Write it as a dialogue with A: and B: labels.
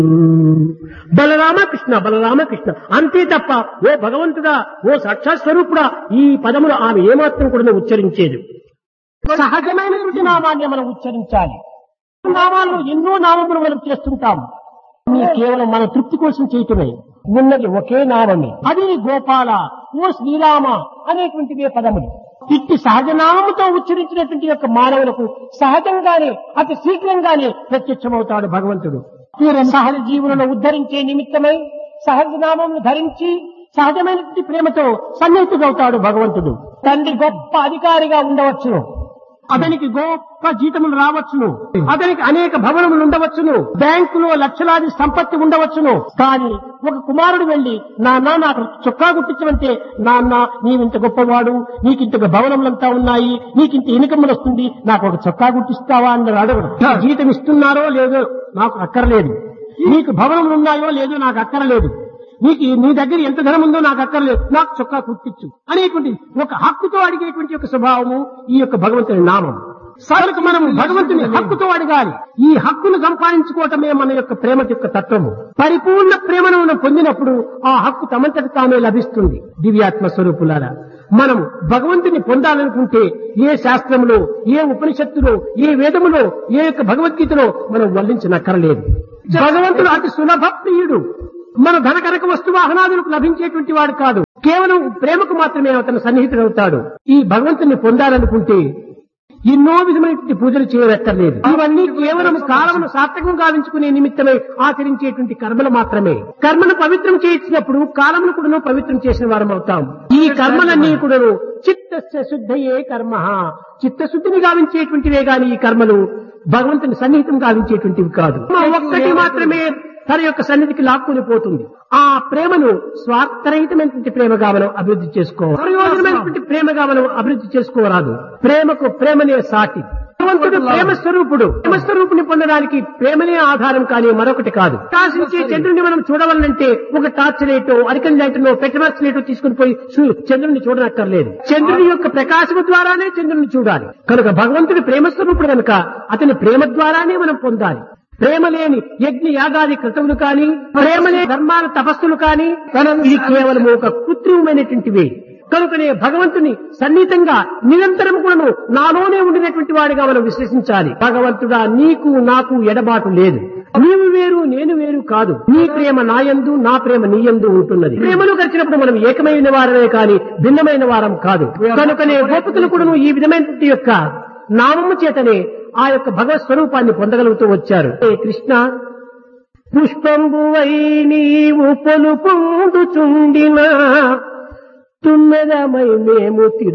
A: బలరామకృష్ణ బలరామకృష్ణ అంతే తప్ప ఓ భగవంతుడా ఓ సాక్షాత్ స్వరూపుడా ఈ పదములు ఆమె ఏమాత్రం కూడా ఉచ్చరించేది సహజమైనటువంటి నామాన్ని మనం ఉచ్చరించాలి నామాలను ఎన్నో నామములు మనం చేస్తుంటాం ఇవి కేవలం మన తృప్తి కోసం చేయటమే ఉన్నది ఒకే నామమే అది గోపాల ఓ శ్రీరామ అనేటువంటివే పదములు ఇట్టి సహజ నామముతో ఉచ్చరించినటువంటి యొక్క మానవులకు సహజంగానే అతి శీఘ్రంగానే ప్రత్యక్షమవుతాడు భగవంతుడు సహజ జీవులను ఉద్ధరించే నిమిత్తమై సహజ నామమును ధరించి సహజమైనటువంటి ప్రేమతో సన్నిహితుడవుతాడు భగవంతుడు తండ్రి గొప్ప అధికారిగా ఉండవచ్చును అతనికి గొప్ప జీతములు రావచ్చును అతనికి అనేక భవనములు ఉండవచ్చును బ్యాంకులో లక్షలాది సంపత్తి ఉండవచ్చును కానీ ఒక కుమారుడు వెళ్లి నాన్న నాకు చొక్కా గుట్టించమంటే నాన్న నీవింత గొప్పవాడు నీకింత భవనములంతా ఉన్నాయి నీకింత ఇనుకములు వస్తుంది నాకు ఒక చొక్కా గుట్టిస్తావా అని అడగడు జీతం ఇస్తున్నారో లేదో నాకు అక్కర్లేదు నీకు భవనములు ఉన్నాయో లేదో నాకు అక్కర్లేదు నీకు నీ దగ్గర ఎంత ధనం ఉందో నాకు అక్కర్లేదు నాకు చొక్కా కుట్టించు అనేటువంటి ఒక హక్కుతో అడిగేటువంటి ఒక స్వభావము ఈ యొక్క భగవంతుని నామం సరుకు మనం భగవంతుని హక్కుతో అడగాలి ఈ హక్కును సంపాదించుకోవటమే మన యొక్క ప్రేమ యొక్క తత్వము పరిపూర్ణ ప్రేమను మనం పొందినప్పుడు ఆ హక్కు తమంతటి తామే లభిస్తుంది దివ్యాత్మ స్వరూపులారా మనం భగవంతుని పొందాలనుకుంటే ఏ శాస్త్రములో ఏ ఉపనిషత్తులో ఏ వేదములో ఏ యొక్క భగవద్గీతలో మనం వల్లించనక్కరలేదు భగవంతుడు అతి సులభ ప్రియుడు మన ధనకనక వస్తు వాహనాదులకు లభించేటువంటి వాడు కాదు కేవలం ప్రేమకు మాత్రమే అతను సన్నిహితుడవుతాడు ఈ భగవంతుని పొందాలనుకుంటే ఎన్నో విధమైనటువంటి పూజలు చేయవక్కర్లేదు ఇవన్నీ కేవలం కాలమును సార్థకం గావించుకునే నిమిత్తమై ఆచరించేటువంటి కర్మలు మాత్రమే కర్మను పవిత్రం చేయించినప్పుడు కాలమును కూడాను పవిత్రం చేసిన వారం అవుతాం ఈ కర్మలన్నీ కూడాను చిత్తస్య శుద్ధయే కర్మ చిత్తశుద్ధిని గావించేటువంటివే గాని ఈ కర్మలు భగవంతుని సన్నిహితం గావించేటువంటివి కాదు ఒక్కటి మాత్రమే తన యొక్క సన్నిధికి లాక్కుని పోతుంది ఆ ప్రేమను స్వార్థరహితమైనటువంటి ప్రేమగా మనం అభివృద్ధి చేసుకోవాలి ప్రయోజనమైనటువంటి ప్రేమగా మనం అభివృద్ధి చేసుకోరాదు ప్రేమకు ప్రేమనే సాటి భగవంతుడు ప్రేమ స్వరూపుడు ప్రేమ స్వరూపుని పొందడానికి ప్రేమనే ఆధారం కానీ మరొకటి కాదు ప్రకాశించే చంద్రుని మనం చూడవాలంటే ఒక టార్చ్ లైటో అరికన్ లైటో పెట్రమాక్స్ లైటో తీసుకుని పోయి చూ- చంద్రుని చూడనక్కర్లేదు చంద్రుని యొక్క ప్రకాశము ద్వారానే చంద్రుని చూడాలి కనుక భగవంతుడి ప్రేమ స్వరూపుడు కనుక అతని ప్రేమ ద్వారానే మనం పొందాలి ప్రేమ లేని యజ్ఞ యాగాది కృతములు కాని ప్రేమ లేని ధర్మాల తపస్సులు కాని ఇది కేవలం ఒక కృత్రిమమైనటువంటివే కనుకనే భగవంతుని సన్నిహితంగా నిరంతరం కూడాను నాలోనే ఉండినటువంటి వాడిగా మనం విశ్లేషించాలి భగవంతుడా నీకు నాకు ఎడబాటు లేదు నీవు వేరు నేను వేరు కాదు నీ ప్రేమ నాయందు నా ప్రేమ నీయందు ఉంటున్నది ప్రేమను కలిసినప్పుడు మనం ఏకమైన వారమే కాని భిన్నమైన వారం కాదు కనుకనే గోపికలు కూడాను ఈ విధమైనటువంటి యొక్క నామము చేతనే ఆ యొక్క భగవత్ స్వరూపాన్ని పొందగలుగుతూ వచ్చారు ఏ కృష్ణ పుష్పంబువై నీవు పొలు పొందుచుండిన తుమ్మెదమై మేము తిరు